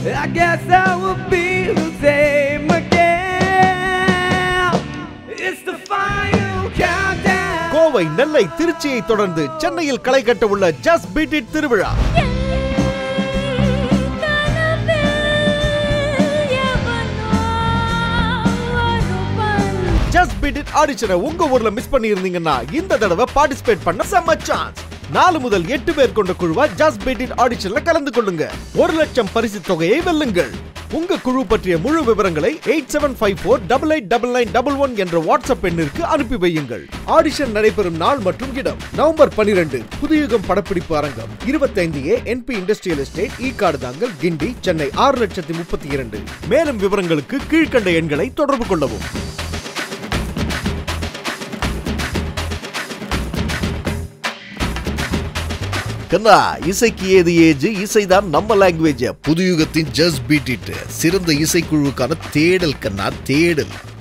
I guess I will be the same again. It's the final countdown. Kovai நெல்லை திருச்சியை தொடர்ந்து சென்னையில் களை கட்ட உள்ள ஜஸ்ட் பீட் இட் திருவிழா ஜஸ்ட் பீட் இட் ஆடிஷனை உங்க ஊர்ல மிஸ் பண்ணி இருந்தீங்கன்னா இந்த தடவை பார்ட்டிசிபேட் பண்ண செம்ம சான்ஸ் நாலு முதல் எட்டு பேர் கொண்ட குழுவா ஜஸ்ட் பீட் இட் ஆடிஷன்ல கலந்து கொள்ளுங்க ஒரு லட்சம் பரிசு தொகையை வெல்லுங்கள் உங்க குழு பற்றிய முழு விவரங்களை eight seven five four double eight double nine double one என்ற வாட்ஸ்அப் எண்ணிற்கு அனுப்பி வையுங்கள் ஆடிஷன் நடைபெறும் நாள் மற்றும் இடம் நவம்பர் பனிரெண்டு புதுயுகம் படப்பிடிப்பு அரங்கம் இருபத்தைந்து A N P industrial estate Ekkaduthangal கிண்டி சென்னை ஆறு லட்சத்தி முப்பத்தி இரண்டு மேலும் விவரங்களுக்கு கீழ்க்கண்ட எண்களை தொடர்பு கொள்ளவும் கண்ணா இசைக்கு ஏது ஏஜ் இசைதான் நம்ம லாங்குவேஜ் புதுயுகத்தின் ஜஸ்ட் பீட் இட் சிறந்த இசைக்குழுவுக்கான தேடல் கண்ணா தேடல்